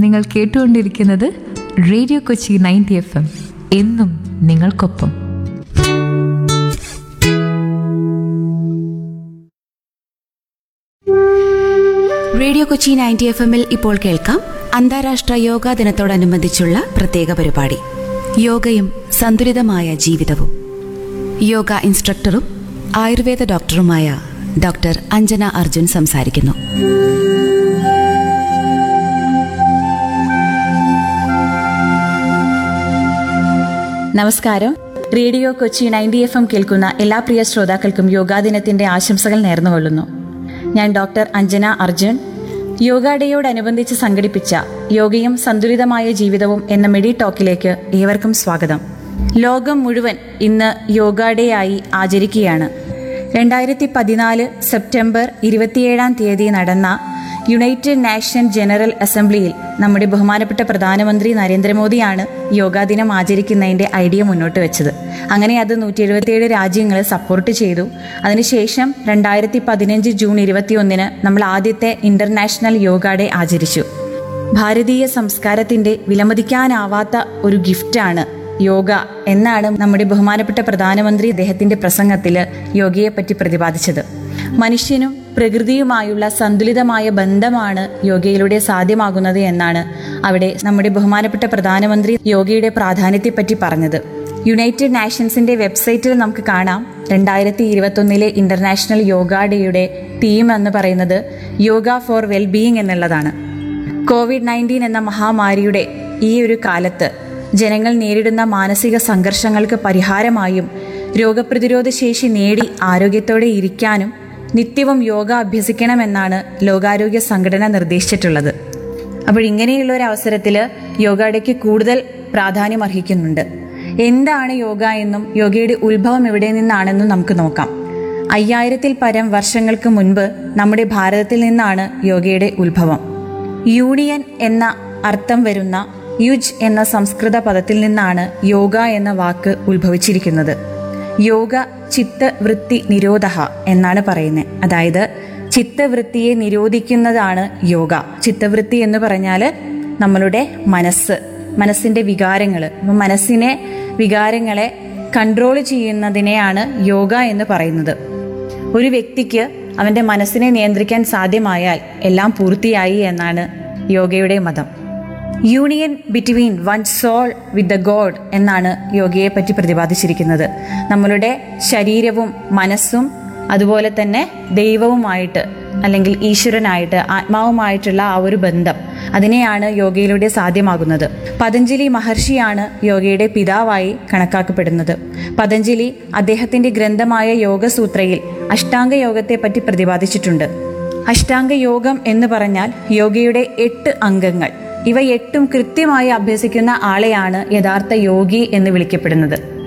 നിങ്ങൾ കേട്ടുകൊണ്ടിരിക്കുന്നത് radio Kochi ninety F M എന്നും നിങ്ങൾക്കൊപ്പം റേഡിയോ കൊച്ചി നയൻറ്റി എഫ് എമ്മിൽ ഇപ്പോൾ കേൾക്കാം അന്താരാഷ്ട്ര യോഗാ ദിനത്തോടനുബന്ധിച്ചുള്ള പ്രത്യേക പരിപാടി യോഗയും സന്തുലിതമായ ജീവിതവും യോഗ ഇൻസ്ട്രക്ടറും ആയുർവേദ ഡോക്ടറുമായ ഡോക്ടർ അഞ്ജന അർജുൻ സംസാരിക്കുന്നു നമസ്കാരം radio Kochi ninety F M കേൾക്കുന്ന എല്ലാ പ്രിയ ശ്രോതാക്കൾക്കും യോഗാ ദിനത്തിന്റെ ആശംസകൾ നേർന്നുകൊള്ളുന്നു ഞാൻ ഡോക്ടർ അഞ്ജന അർജുൻ യോഗ ഡേയോടനുബന്ധിച്ച് സംഘടിപ്പിച്ച യോഗയും സന്തുലിതമായ ജീവിതവും എന്ന മെഡി ടോക്കിലേക്ക് ഏവർക്കും സ്വാഗതം ലോകം മുഴുവൻ ഇന്ന് യോഗ ഡേ ആയി ആചരിക്കുകയാണ് രണ്ടായിരത്തി പതിനാല് സെപ്റ്റംബർ ഇരുപത്തിയേഴാം തീയതി നടന്ന യുണൈറ്റഡ് നാഷൻ ജനറൽ അസംബ്ലിയിൽ നമ്മുടെ ബഹുമാനപ്പെട്ട പ്രധാനമന്ത്രി നരേന്ദ്രമോദിയാണ് യോഗാ ദിനം ആചരിക്കുന്നതിന്റെ ഐഡിയ മുന്നോട്ട് വെച്ചത് അങ്ങനെ അത് നൂറ്റി എഴുപത്തിയേഴ് രാജ്യങ്ങൾ സപ്പോർട്ട് ചെയ്തു അതിനുശേഷം രണ്ടായിരത്തി പതിനഞ്ച് ജൂൺ ഇരുപത്തിയൊന്നിന് നമ്മൾ ആദ്യത്തെ ഇന്റർനാഷണൽ യോഗ ഡേ ആചരിച്ചു ഭാരതീയ സംസ്കാരത്തിന്റെ വിലമതിക്കാനാവാത്ത ഒരു ഗിഫ്റ്റാണ് യോഗ എന്നാണ് നമ്മുടെ ബഹുമാനപ്പെട്ട പ്രധാനമന്ത്രി അദ്ദേഹത്തിന്റെ പ്രസംഗത്തിൽ യോഗയെപ്പറ്റി പ്രതിപാദിച്ചത് മനുഷ്യനും പ്രകൃതിയുമായുള്ള സന്തുലിതമായ ബന്ധമാണ് യോഗയിലൂടെ സാധ്യമാകുന്നത് എന്നാണ് അവിടെ നമ്മുടെ ബഹുമാനപ്പെട്ട പ്രധാനമന്ത്രി യോഗയുടെ പ്രാധാന്യത്തെപ്പറ്റി പറഞ്ഞത് യുണൈറ്റഡ് നാഷൻസിന്റെ വെബ്സൈറ്റിൽ നമുക്ക് കാണാം രണ്ടായിരത്തി ഇരുപത്തൊന്നിലെ ഇന്റർനാഷണൽ യോഗ ഡേയുടെ തീം എന്ന് പറയുന്നത് യോഗ ഫോർ വെൽബീയിങ് എന്നുള്ളതാണ് കോവിഡ് നയൻറ്റീൻ എന്ന മഹാമാരിയുടെ ഈ ഒരു കാലത്ത് ജനങ്ങൾ നേരിടുന്ന മാനസിക സംഘർഷങ്ങൾക്ക് പരിഹാരമായും രോഗപ്രതിരോധ ശേഷി നേടി ആരോഗ്യത്തോടെ ഇരിക്കാനും നിത്യവും യോഗ അഭ്യസിക്കണമെന്നാണ് ലോകാരോഗ്യ സംഘടന നിർദ്ദേശിച്ചിട്ടുള്ളത് അപ്പോൾ ഇങ്ങനെയുള്ള ഒരു അവസരത്തിൽ യോഗ ഡേക്ക് കൂടുതൽ പ്രാധാന്യം അർഹിക്കുന്നുണ്ട് എന്താണ് യോഗ എന്നും യോഗയുടെ ഉത്ഭവം എവിടെ നിന്നാണെന്നും നമുക്ക് നോക്കാം അയ്യായിരത്തിൽ പരം വർഷങ്ങൾക്ക് മുൻപ് നമ്മുടെ ഭാരതത്തിൽ നിന്നാണ് യോഗയുടെ ഉത്ഭവം യൂണിയൻ എന്ന അർത്ഥം വരുന്ന യുജ് എന്ന സംസ്കൃത പദത്തിൽ നിന്നാണ് യോഗ എന്ന വാക്ക് ഉത്ഭവിച്ചിരിക്കുന്നത് യോഗ ചിത്തവൃത്തി നിരോധ എന്നാണ് പറയുന്നത് അതായത് ചിത്തവൃത്തിയെ നിരോധിക്കുന്നതാണ് യോഗ ചിത്തവൃത്തി എന്ന് പറഞ്ഞാൽ നമ്മളുടെ മനസ്സ് മനസ്സിന്റെ വികാരങ്ങൾ അപ്പം മനസ്സിനെ വികാരങ്ങളെ കൺട്രോൾ ചെയ്യുന്നതിനെയാണ് യോഗ എന്ന് പറയുന്നത് ഒരു വ്യക്തിക്ക് അവന്റെ മനസ്സിനെ നിയന്ത്രിക്കാൻ സാധ്യമായാൽ എല്ലാം പൂർത്തിയായി എന്നാണ് യോഗയുടെ മതം union between one soul with the God എന്നാണ് യോഗയെ പറ്റി പ്രതിപാദിച്ചിരിക്കുന്നത് നമ്മളുടെ ശരീരവും മനസ്സും അതുപോലെ തന്നെ ദൈവവുമായിട്ട് അല്ലെങ്കിൽ ഈശ്വരനായിട്ട് ആത്മാവുമായിട്ടുള്ള ആ ഒരു ബന്ധം അതിനെയാണ് യോഗയിലൂടെ സാധ്യമാകുന്നത് പതഞ്ജലി മഹർഷിയാണ് യോഗയുടെ പിതാവായി കണക്കാക്കപ്പെടുന്നത് പതഞ്ജലി അദ്ദേഹത്തിന്റെ ഗ്രന്ഥമായ യോഗസൂത്രയിൽ അഷ്ടാംഗ യോഗത്തെ പറ്റി പ്രതിപാദിച്ചിട്ടുണ്ട് അഷ്ടാംഗ യോഗം എന്ന് പറഞ്ഞാൽ യോഗയുടെ എട്ട് അംഗങ്ങൾ ഇവ എട്ടും കൃത്യമായി അഭ്യസിക്കുന്ന ആളെയാണ് യഥാർത്ഥ യോഗി എന്ന് വിളിക്കപ്പെടുന്നത്